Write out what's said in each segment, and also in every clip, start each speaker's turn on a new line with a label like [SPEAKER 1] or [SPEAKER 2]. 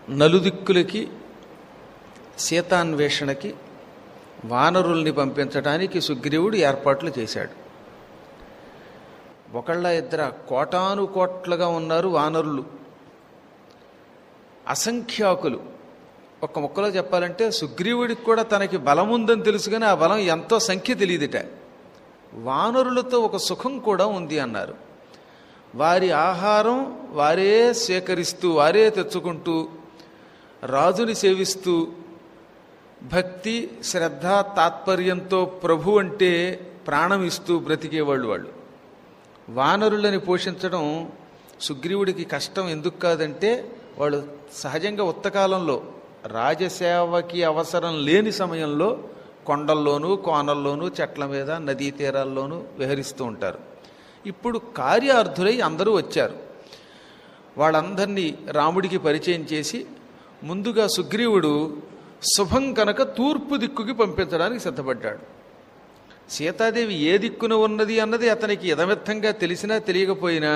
[SPEAKER 1] నలుదిక్కులకి సీతాన్వేషణకి వానరుల్ని పంపించడానికి సుగ్రీవుడు ఏర్పాట్లు చేశాడు ఒకళ్ళ ఇద్దర కోటాను కోట్లుగా ఉన్నారు వానరులు అసంఖ్యాకులు ఒక ముక్కలో చెప్పాలంటే సుగ్రీవుడికి కూడా తనకి బలం ఉందని తెలుసు కానీ ఆ బలం ఎంతో సంఖ్య తెలియదుట వానరులతో ఒక సుఖం కూడా ఉంది అన్నారు వారి ఆహారం వారే సేకరిస్తూ వారే తెచ్చుకుంటూ రాజుని సేవిస్తూ భక్తి శ్రద్ధ తాత్పర్యంతో ప్రభు అంటే ప్రాణం ఇస్తూ బ్రతికేవాళ్ళు వాళ్ళు వానరులని పోషించడం సుగ్రీవుడికి కష్టం ఎందుకు కాదంటే వాళ్ళు సహజంగా ఉత్తకాలంలో రాజసేవకి అవసరం లేని సమయంలో కొండల్లోనూ కోనల్లోనూ చెట్ల మీద నదీ తీరాల్లోనూ విహరిస్తూ ఉంటారు ఇప్పుడు కార్యార్థులై అందరూ వచ్చారు వాళ్ళందరినీ రాముడికి పరిచయం చేసి ముందుగా సుగ్రీవుడు శుభం కనుక తూర్పు దిక్కుకి పంపించడానికి సిద్ధపడ్డాడు సీతాదేవి ఏ దిక్కున ఉన్నది అన్నది అతనికి యథమిత్తంగా తెలిసినా తెలియకపోయినా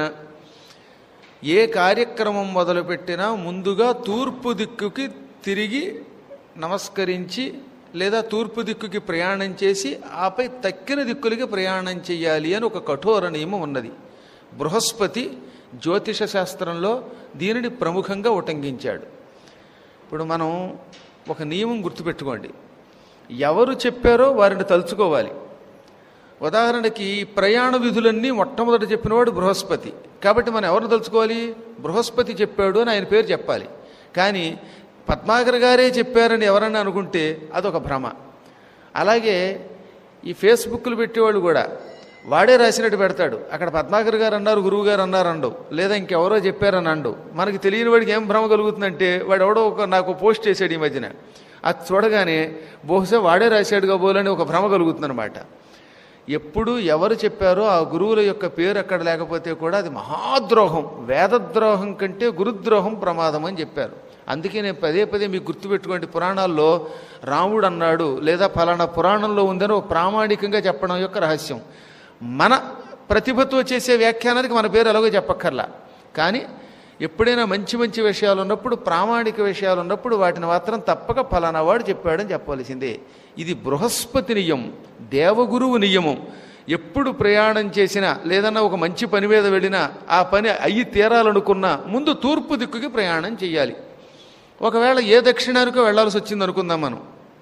[SPEAKER 1] ఏ కార్యక్రమం మొదలుపెట్టినా ముందుగా తూర్పు దిక్కుకి తిరిగి నమస్కరించి లేదా తూర్పు దిక్కుకి ప్రయాణం చేసి ఆపై తక్కిన దిక్కులకి ప్రయాణం చేయాలి అని ఒక కఠోర నియమం ఉన్నది బృహస్పతి జ్యోతిష శాస్త్రంలో దీనిని ప్రముఖంగా ఉటంకించాడు ఇప్పుడు మనం ఒక నియమం గుర్తుపెట్టుకోండి ఎవరు చెప్పారో వారిని తలుచుకోవాలి ఉదాహరణకి ఈ ప్రయాణ విధులన్నీ మొట్టమొదట చెప్పినవాడు బృహస్పతి కాబట్టి మనం ఎవరిని తలుచుకోవాలి బృహస్పతి చెప్పాడు అని ఆయన పేరు చెప్పాలి కానీ పద్మాకర్ గారే చెప్పారని ఎవరన్నా అనుకుంటే అదొక భ్రమ అలాగే ఈ ఫేస్బుక్లు పెట్టేవాళ్ళు కూడా వాడే రాసినట్టు పెడతాడు అక్కడ పద్మాకర్ గారు అన్నారు గురువు గారు అన్నారు అండవు లేదా ఇంకెవరో చెప్పారని అండు మనకి తెలియని వాడికి ఏం భ్రమ కలుగుతుందంటే వాడు ఎవడో ఒక నాకు పోస్ట్ చేశాడు ఈ మధ్యన అది చూడగానే బహుశా వాడే రాశాడు కాబోలని ఒక భ్రమ కలుగుతుందన్నమాట ఎప్పుడు ఎవరు చెప్పారో ఆ గురువుల యొక్క పేరు అక్కడ లేకపోతే కూడా అది మహాద్రోహం వేదద్రోహం కంటే గురుద్రోహం ప్రమాదం అని చెప్పారు అందుకే నేను పదే పదే మీకు గుర్తుపెట్టుకోండి పురాణాల్లో రాముడు అన్నాడు లేదా ఫలానా పురాణంలో ఉందని ఒక ప్రామాణికంగా చెప్పడం యొక్క రహస్యం మన ప్రతిభతో చేసే వ్యాఖ్యానానికి మన పేరు ఎలాగో చెప్పక్కర్లా కానీ ఎప్పుడైనా మంచి మంచి విషయాలు ఉన్నప్పుడు ప్రామాణిక విషయాలు ఉన్నప్పుడు వాటిని మాత్రం తప్పక ఫలానా వాడు చెప్పాడని చెప్పవలసిందే ఇది బృహస్పతి నియమం దేవగురువు నియమం ఎప్పుడు ప్రయాణం చేసినా లేదన్నా ఒక మంచి పని మీద వెళ్ళినా ఆ పని అయ్యి తీరాలనుకున్నా ముందు తూర్పు దిక్కుకి ప్రయాణం చేయాలి ఒకవేళ ఏ దక్షిణానికో వెళ్ళాల్సి వచ్చింది అనుకుందాం మనం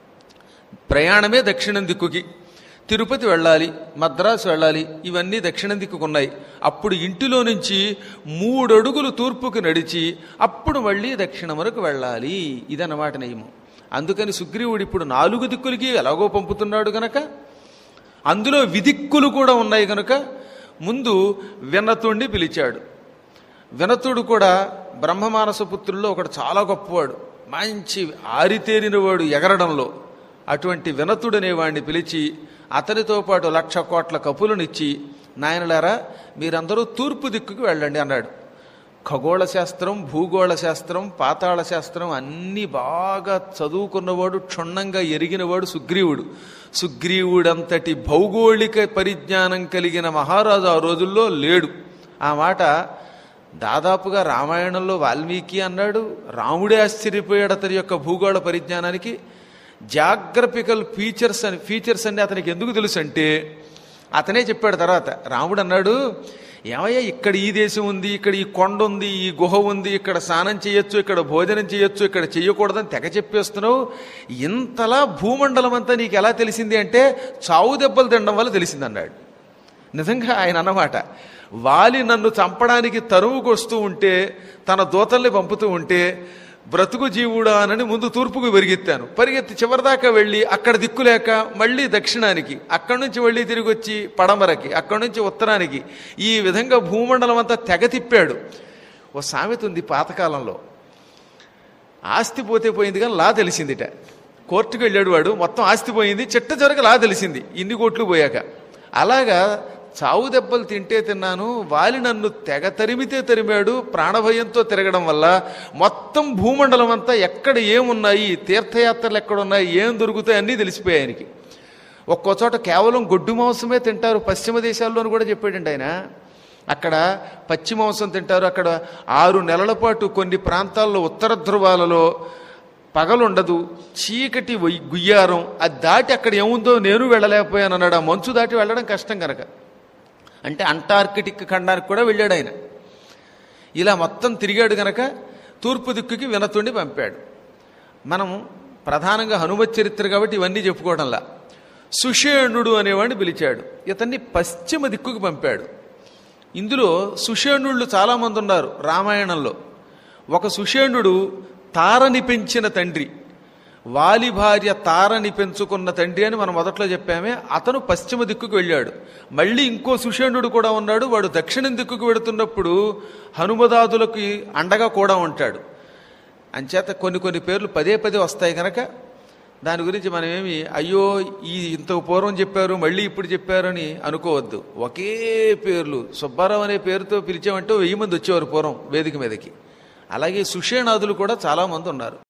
[SPEAKER 1] ప్రయాణమే దక్షిణం దిక్కుకి తిరుపతి వెళ్ళాలి మద్రాసు వెళ్ళాలి ఇవన్నీ దక్షిణం దిక్కుకున్నాయి అప్పుడు ఇంటిలో నుంచి మూడు అడుగులు తూర్పుకు నడిచి అప్పుడు మళ్ళీ దక్షిణం వరకు వెళ్ళాలి ఇదన్నమాట నియమం అందుకని సుగ్రీవుడు ఇప్పుడు నాలుగు దిక్కులకి ఎలాగో పంపుతున్నాడు గనక అందులో విదిక్కులు కూడా ఉన్నాయి గనుక ముందు వినతుణ్ణి పిలిచాడు వినతుడు కూడా బ్రహ్మమానస పుత్రుల్లో ఒకడు చాలా గొప్పవాడు మంచి ఆరితేరినవాడు ఎగరడంలో అటువంటి వినతుడనే వాడిని పిలిచి అతనితో పాటు లక్ష కోట్ల కపులనిచ్చి నాయనలారా మీరందరూ తూర్పు దిక్కుకు వెళ్ళండి అన్నాడు ఖగోళ శాస్త్రం భూగోళ శాస్త్రం పాతాళ శాస్త్రం అన్నీ బాగా చదువుకున్నవాడు క్షుణ్ణంగా ఎరిగినవాడు సుగ్రీవుడు సుగ్రీవుడంతటి భౌగోళిక పరిజ్ఞానం కలిగిన మహారాజు ఆ రోజుల్లో లేడు ఆ మాట దాదాపుగా రామాయణంలో వాల్మీకి అన్నాడు రాముడే ఆశ్చర్యపోయాడు అతని యొక్క భూగోళ పరిజ్ఞానానికి జాగ్రఫికల్ ఫీచర్స్ అని ఫీచర్స్ అన్ని అతనికి ఎందుకు తెలుసు అంటే అతనే చెప్పాడు తర్వాత రాముడు అన్నాడు ఏమయ్యా ఇక్కడ ఈ దేశం ఉంది ఇక్కడ ఈ కొండ ఉంది ఈ గుహ ఉంది ఇక్కడ స్నానం చేయొచ్చు ఇక్కడ భోజనం చేయొచ్చు ఇక్కడ చేయకూడదని తెగ చెప్పేస్తున్నావు ఇంతలా భూమండలం అంతా నీకు ఎలా తెలిసింది అంటే చావు దెబ్బలు తినడం వల్ల తెలిసింది అన్నాడు నిజంగా ఆయన అన్నమాట వాలి నన్ను చంపడానికి తరువుకు వస్తూ ఉంటే తన దూతల్ని పంపుతూ ఉంటే బ్రతుకు జీవుడా అని ముందు తూర్పుకు పరిగెత్తాను పరిగెత్తి చివరిదాకా వెళ్ళి అక్కడ దిక్కులేక మళ్ళీ దక్షిణానికి అక్కడి నుంచి మళ్ళీ తిరిగి వచ్చి పడమరకి అక్కడి నుంచి ఉత్తరానికి ఈ విధంగా భూమండలం అంతా తెగ తిప్పాడు ఓ సామెత ఉంది పాతకాలంలో ఆస్తి పోతే పోయింది కానీ లా తెలిసిందిట కోర్టుకు వెళ్ళాడు వాడు మొత్తం ఆస్తి పోయింది చిట్ట చివరికి లా తెలిసింది ఇన్ని కోట్లు పోయాక అలాగా చావు దెబ్బలు తింటే తిన్నాను వాలి నన్ను తెగ తరిమితే తరిమాడు ప్రాణభయంతో తిరగడం వల్ల మొత్తం భూమండలం అంతా ఎక్కడ ఏమున్నాయి తీర్థయాత్రలు ఎక్కడున్నాయి ఏం దొరుకుతాయి అన్నీ తెలిసిపోయాయి ఆయనకి ఒక్కో చోట కేవలం గొడ్డు మాంసమే తింటారు పశ్చిమ దేశాల్లోని కూడా చెప్పాడండి ఆయన అక్కడ పచ్చి మాంసం తింటారు అక్కడ ఆరు నెలల పాటు కొన్ని ప్రాంతాల్లో ఉత్తర ధ్రువాలలో పగలుండదు చీకటి వై- గుయ్యారం అది దాటి అక్కడ ఏముందో నేను వెళ్ళలేకపోయాను అన్నాడు ఆ మంచు దాటి వెళ్ళడం కష్టం కనుక అంటే అంటార్కిటిక్ ఖండానికి కూడా వెళ్ళాడు ఆయన ఇలా మొత్తం తిరిగాడు గనక తూర్పు దిక్కుకి వినతుండి పంపాడు మనం ప్రధానంగా హనుమత్ చరిత్ర కాబట్టి ఇవన్నీ చెప్పుకోవడంలా సుషేణుడు అనేవాడిని పిలిచాడు ఇతన్ని పశ్చిమ దిక్కుకు పంపాడు ఇందులో సుషేణుళ్ళు చాలామంది ఉన్నారు రామాయణంలో ఒక సుషేణుడు తారని పెంచిన తండ్రి వాలి భార్య తారని పెంచుకున్న తండ్రి అని మనం మొదట్లో చెప్పామే అతను పశ్చిమ దిక్కుకు వెళ్ళాడు మళ్ళీ ఇంకో సుషేణుడు కూడా ఉన్నాడు వాడు దక్షిణం దిక్కుకు వెడుతున్నప్పుడు హనుమదాదులకి అండగా కూడా ఉంటాడు అంచేత కొన్ని కొన్ని పేర్లు పదే పదే వస్తాయి కనుక దాని గురించి మనం ఏమి అయ్యో ఈ ఇంత పూర్వం చెప్పారు మళ్ళీ ఇప్పుడు చెప్పారు అని అనుకోవద్దు ఒకే పేర్లు సుబ్బారావు అనే పేరుతో పిలిచామంటే వెయ్యి మంది వచ్చేవారు పూర్వం వేదిక మీదకి అలాగే సుషేణాదులు కూడా చాలామంది ఉన్నారు